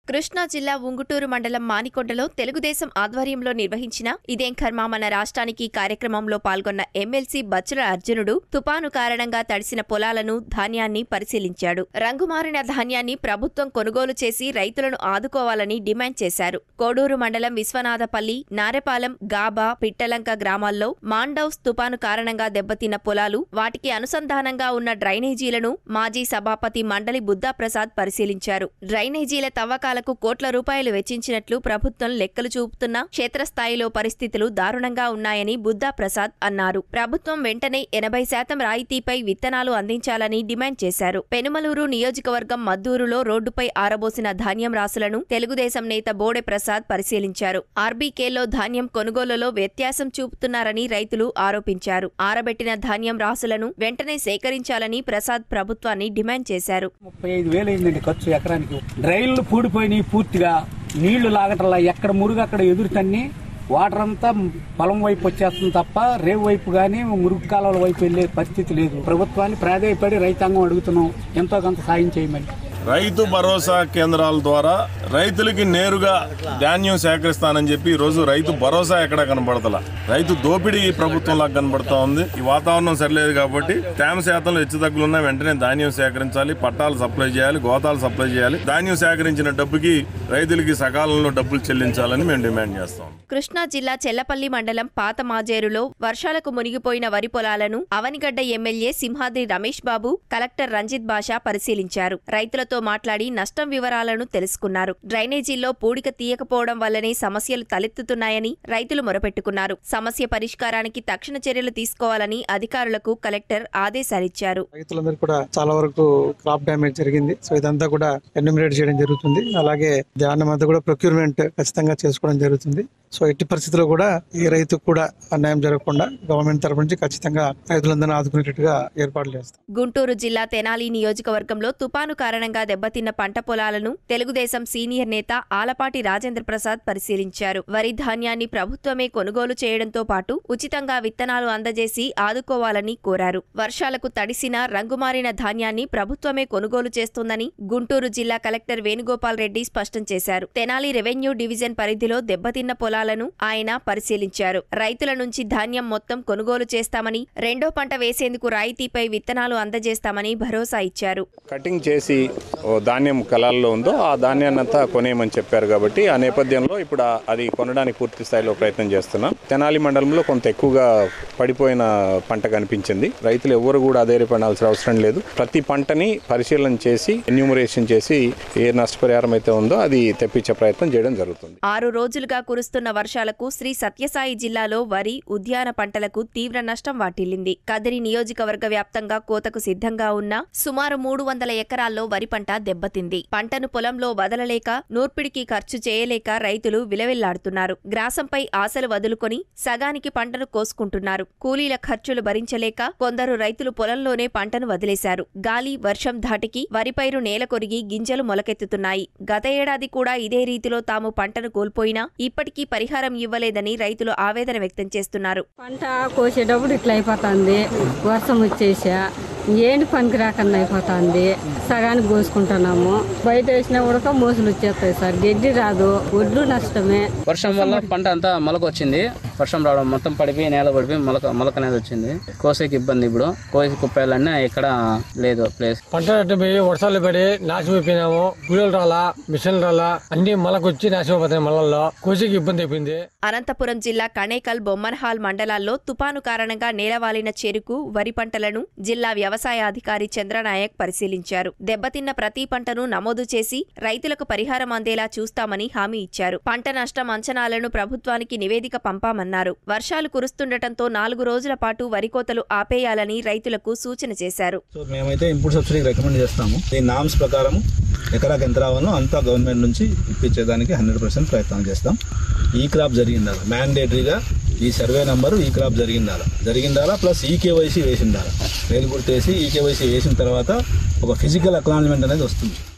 కృష్ణా జిల్లా ఉంగుటూరు మండలం మానికొండలో తెలుగుదేశం ఆధ్వర్యంలో నిర్వహించిన ఇదేం కర్మ మన రాష్ట్రానికి కార్యక్రమంలో పాల్గొన్న ఎమ్మెల్సీ బచ్చుల అర్జునుడు తుపాను కారణంగా తడిసిన పొలాలను ధాన్యాన్ని పరిశీలించాడు రంగుమారిన ధాన్యాన్ని ప్రభుత్వం కొనుగోలు చేసి రైతులను ఆదుకోవాలని డిమాండ్ చేశారు కోడూరు మండలం విశ్వనాథపల్లి నారెపాలెం గాబా పిట్టలంక గ్రామాల్లో మాండౌస్ తుపాను కారణంగా దెబ్బతిన్న పొలాలు వాటికి అనుసంధానంగా ఉన్న డ్రైనేజీలను మాజీ సభాపతి మండలి బుద్ధాప్రసాద్ పరిశీలించారు డ్రైనేజీల తవ్వకాలకు కోట్ల రూపాయలు వెచ్చించినట్లు ప్రభుత్వం లెక్కలు చూపుతున్నా క్షేత్రస్థాయిలో పరిస్థితులు దారుణంగా ఉన్నాయని బుద్ధాప్రసాద్ అన్నారు ప్రభుత్వం వెంటనే ఎనభై శాతం రాయితీపై విత్తనాలు అందించాలని డిమాండ్ చేశారు పెనుమలూరు నియోజకవర్గం మద్దూరులో రోడ్డుపై ఆరబోసిన ధాన్యం రాసులను తెలుగుదేశం నేత బోడె ప్రసాద్ పరిశీలించారు ఆర్బీకేలో ధాన్యం కొనుగోలులో వ్యత్యాసం చూపుతున్నారని రైతులు ఆరోపించారు ఆరబెట్టిన ధాన్యం రాసులను వెంటనే సేకరించాలని ప్రసాద్ ప్రభుత్వాన్ని డిమాండ్ చేశారు ముప్పై ఐదు వేలు అయిందండి ఖర్చు ఎకరానికి డ్రైన్లు పూడిపోయినాయి పూర్తిగా నీళ్లు లాగటంలా ఎక్కడ మురుగు అక్కడ ఎదురు తన్ని వాటర్ అంతా పొలం వైపు వచ్చేస్తుంది తప్ప రేవు వైపు గానీ మురుగు కాలువల వైపు వెళ్లే పరిస్థితి లేదు ప్రభుత్వాన్ని ప్రాధాయపడి రైతాంగం అడుగుతున్నాం ఎంతో కొంత సాయం చేయమని రైతు భరోసా కేంద్రాల ద్వారా రైతులకి నేరుగా ధాన్యం సేకరిస్తానని చెప్పి ఈ రోజు రైతు భరోసా ఎక్కడ కనబడతలా రైతు దోపిడీ ఈ ప్రభుత్వంలా కనబడతా ఉంది ఈ వాతావరణం సరిలేదు కాబట్టి తేమ శాతంలో హెచ్చు తగ్గులున్నా వెంటనే ధాన్యం సేకరించాలి పట్టాలు సప్లై చేయాలి గోతాలు సప్లై చేయాలి ధాన్యం సేకరించిన డబ్బుకి రైతులకి సకాలంలో డబ్బులు చెల్లించాలని మేము డిమాండ్ చేస్తాం కృష్ణా జిల్లా చెల్లపల్లి మండలం పాత మాజేరులో వర్షాలకు మునిగిపోయిన వరి పొలాలను అవనిగడ్డ ఎమ్మెల్యే సింహాద్రి రమేష్ బాబు కలెక్టర్ రంజిత్ బాషా పరిశీలించారు రైతులతో మాట్లాడి నష్టం వివరాలను తెలుసుకున్నారు డ్రైనేజీల్లో పూడిక తీయకపోవడం వల్లనే సమస్యలు తలెత్తుతున్నాయని రైతులు మొరపెట్టుకున్నారు సమస్య పరిష్కారానికి తక్షణ చర్యలు తీసుకోవాలని అధికారులకు కలెక్టర్ ఆదేశాలిచ్చారు రైతులందరికీ కూడా చాలా వరకు క్రాప్ డ్యామేజ్ జరిగింది సో ఇదంతా కూడా ఎన్యూమినేట్ చేయడం జరుగుతుంది అలాగే ధాన్యం అంతా కూడా ప్రొక్యూర్మెంట్ ఖచ్చితంగా చేసుకోవడం జరుగుతుంది సో ఎట్టి పరిస్థితుల్లో కూడా ఏ రైతుకు కూడా అన్యాయం జరగకుండా గవర్నమెంట్ తరపు నుంచి ఖచ్చితంగా రైతులందరినీ ఆదుకునేటట్టుగా ఏర్పాట్లు చేస్తాం గుంటూరు జిల్లా తెనాలి నియోజకవర్గంలో తుపాను కారణంగా దెబ్బతిన్న పంట పొలాలను తెలుగుదేశం సీనియర్ నేత ఆలపాటి రాజేంద్ర ప్రసాద్ పరిశీలించారు వరి ధాన్యాన్ని ప్రభుత్వమే కొనుగోలు చేయడంతో పాటు ఉచితంగా విత్తనాలు అందజేసి ఆదుకోవాలని కోరారు వర్షాలకు తడిసిన రంగుమారిన ధాన్యాన్ని ప్రభుత్వమే కొనుగోలు చేస్తోందని గుంటూరు జిల్లా కలెక్టర్ వేణుగోపాల్ రెడ్డి స్పష్టం చేశారు తెనాలి రెవెన్యూ డివిజన్ పరిధిలో దెబ్బతిన్న పొలాలను ఆయన పరిశీలించారు రైతుల నుంచి ధాన్యం మొత్తం కొనుగోలు చేస్తామని రెండో పంట వేసేందుకు రాయితీపై విత్తనాలు అందజేస్తామని భరోసా ఇచ్చారు కటింగ్ చేసి ఓ ధాన్యం కలాల్లో ఉందో ఆ ధాన్యాన్ని అంతా కొనేయమని చెప్పారు కాబట్టి ఆ నేపథ్యంలో ఇప్పుడు ఆ- అది కొనడానికి పూర్తి స్థాయిలో ప్రయత్నం చేస్తున్నాం తెనాలి మండలంలో కొంత ఎక్కువగా పడిపోయిన పంట కనిపించింది రైతులు ఎవరు కూడా అధైర్యపడాల్సిన అవసరం లేదు ప్రతి పంటని పరిశీలన చేసి ఎన్యూమరేషన్ చేసి ఏ నష్టపరిహారం అయితే ఉందో అది తెప్పించే ప్రయత్నం చేయడం జరుగుతుంది ఆరు రోజులుగా కురుస్తున్న వర్షాలకు శ్రీ సత్యసాయి జిల్లాలో వరి ఉద్యాన పంటలకు తీవ్ర నష్టం వాటిల్లింది కదిరి నియోజకవర్గ వ్యాప్తంగా కోతకు సిద్ధంగా ఉన్న సుమారు మూడు వందల ఎకరాల్లో వరి పంట దెబ్బతింది పంటను పొలంలో వదలలేక నూర్పిడికి ఖర్చు చేయలేక రైతులు విలవిల్లాడుతున్నారు గ్రాసంపై ఆశలు వదులుకొని సగానికి పంటను కోసుకుంటున్నారు కూలీల ఖర్చులు భరించలేక కొందరు రైతులు పొలంలోనే పంటను వదిలేశారు గాలి వర్షం ధాటికి వరి పైరు నేల కొరిగి గింజలు మొలకెత్తుతున్నాయి గత ఏడాది కూడా ఇదే రీతిలో తాము పంటను కోల్పోయినా ఇప్పటికీ పరిహారం ఇవ్వలేదని రైతులు ఆవేదన వ్యక్తం చేస్తున్నారు పంట కోసేటప్పుడు ఇట్లా అయిపోతుంది వర్షం వచ్చేసా ఏంటి పనికి రాకుండా అయిపోతుంది సగానికి కోసుకుంటున్నాము బయట వేసినా కూడా మోసులు వచ్చేస్తాయి సార్ గడ్డి రాదు ఒడ్లు నష్టమే వర్షం వల్ల పంట అంతా మొలక వచ్చింది వర్షం రావడం మొత్తం పడిపోయి నేల పడిపోయి మొలక మొలక అనేది వచ్చింది కోసేకి ఇబ్బంది ఇప్పుడు కోసి కుప్పేయాలన్నా ఎక్కడ లేదు ప్లేస్ పంట అట్టు పోయి వర్షాలు పడి నాశమైపోయినాము గుళ్ళు రాలా మిషన్ రాలా అన్ని మళ్ళకొచ్చి నాశమైపోతాయి మళ్ళల్లో కోసికి ఇబ్బంది అయిపోయింది అనంతపురం జిల్లా కణేకల్ బొమ్మన్హాల్ మండలాల్లో తుపాను కారణంగా నేలవాలిన చెరుకు వరి పంటలను జిల్లా వ్యవసాయ అధికారి చంద్రనాయక్ పరిశీలించారు దెబ్బతిన్న ప్రతి పంటను నమోదు చేసి రైతులకు పరిహారం అందేలా చూస్తామని హామీ ఇచ్చారు పంట నష్టం అంచనాలను ప్రభుత్వానికి నివేదిక పంపామన్నారు వర్షాలు కురుస్తుండటంతో నాలుగు రోజుల పాటు వరి కోతలు ఆపేయాలని రైతులకు సూచన చేశారు సో మేమైతే ఇన్పుట్ సబ్సిడీ రికమెండ్ చేస్తాము ఈ నామ్స్ ప్రకారం ఎకరాకి ఎంత రావాలో అంతా గవర్నమెంట్ నుంచి ఇప్పించేదానికి హండ్రెడ్ పర్సెంట్ ప్రయత్నం చేస్తాం ఈ క్రాప్ జరిగిందాల మ్యాండేటరీగా ఈ సర్వే నంబరు ఈ క్రాప్ జరిగిందాల జరిగిందాలా ప్లస్ ఈ కేవైసీ వేసిందాల వేలు గుర్తేసి ఈ కేవైసీ వేసిన తర్వాత ఒక ఫిజికల్ అక్నాలజ్మెంట్ అనేది వస్తుంది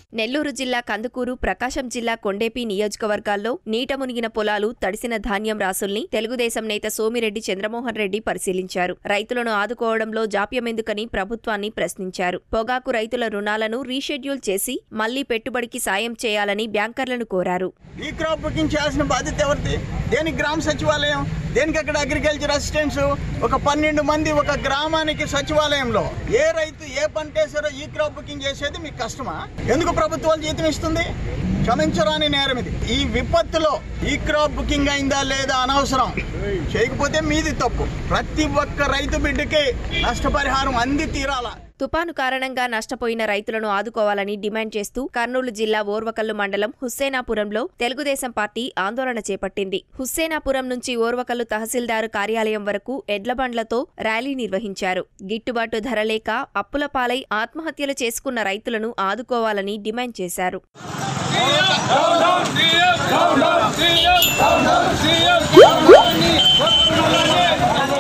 నెల్లూరు జిల్లా కందుకూరు ప్రకాశం జిల్లా కొండేపి నియోజకవర్గాల్లో నీట మునిగిన పొలాలు తడిసిన ధాన్యం రాసుల్ని తెలుగుదేశం నేత సోమిరెడ్డి చంద్రమోహన్ రెడ్డి పరిశీలించారు రైతులను ఆదుకోవడంలో జాప్యమెందుకని ప్రభుత్వాన్ని ప్రశ్నించారు పొగాకు రైతుల రుణాలను రీషెడ్యూల్ చేసి మళ్లీ పెట్టుబడికి సాయం చేయాలని బ్యాంకర్లను కోరారు ఈ క్రాప్ బుకింగ్ చేయాల్సిన బాధ్యత ఎవరిది దేనికి గ్రామ సచివాలయం దేనికి అక్కడ అగ్రికల్చర్ అసిస్టెంట్స్ ఒక పన్నెండు మంది ఒక గ్రామానికి సచివాలయంలో ఏ రైతు ఏ పంట వేసారో ఈ క్రాప్ బుకింగ్ చేసేది మీకు కష్టమా ఎందుకు ప్రభుత్వం జీతం ఇస్తుంది క్షమించరాని నేరం ఇది ఈ విపత్తులో ఈ క్రాప్ బుకింగ్ అయిందా లేదా అనవసరం చేయకపోతే మీది తప్పు ప్రతి ఒక్క రైతు బిడ్డకి నష్టపరిహారం అంది తీరాలా తుపాను కారణంగా నష్టపోయిన రైతులను ఆదుకోవాలని డిమాండ్ చేస్తూ కర్నూలు జిల్లా ఓర్వకల్లు మండలం హుస్సేనాపురంలో తెలుగుదేశం పార్టీ ఆందోళన చేపట్టింది హుస్సేనాపురం నుంచి ఓర్వకల్లు తహసీల్దారు కార్యాలయం వరకు ఎడ్లబండ్లతో ర్యాలీ నిర్వహించారు గిట్టుబాటు ధర లేక అప్పుల పాలై ఆత్మహత్యలు చేసుకున్న రైతులను ఆదుకోవాలని డిమాండ్ చేశారు సీఎం